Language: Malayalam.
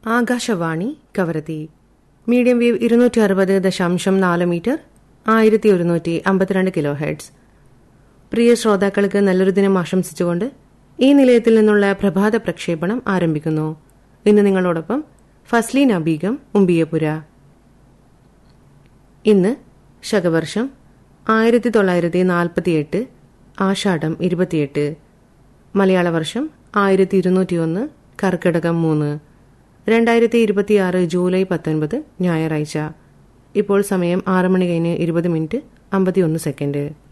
ആകാശവാണി കവരത്തി മീഡിയം വേവ് ഇരുന്നൂറ്റി അറുപത് ദശാംശം നാല് മീറ്റർ ആയിരത്തി ഒരുന്നൂറ്റി അമ്പത്തിരണ്ട് കിലോ ഹെഡ്സ് പ്രിയ ശ്രോതാക്കൾക്ക് നല്ലൊരു ദിനം ആശംസിച്ചുകൊണ്ട് ഈ നിലയത്തിൽ നിന്നുള്ള പ്രഭാത പ്രക്ഷേപണം ആരംഭിക്കുന്നു ഇന്ന് നിങ്ങളോടൊപ്പം ഫസ്ലീന ബീഗം ഉമ്പിയപുര ഇന്ന് ശകവർഷം ആയിരത്തി തൊള്ളായിരത്തി നാൽപ്പത്തിയെട്ട് ആഷാഢം ഇരുപത്തിയെട്ട് മലയാള വർഷം ആയിരത്തി ഇരുന്നൂറ്റിയൊന്ന് കർക്കിടകം മൂന്ന് രണ്ടായിരത്തി ഇരുപത്തിയാറ് ജൂലൈ പത്തൊൻപത് ഞായറാഴ്ച ഇപ്പോൾ സമയം ആറ് മണി കഴിഞ്ഞ് ഇരുപത് മിനിറ്റ് അമ്പത്തിയൊന്ന് സെക്കൻഡ്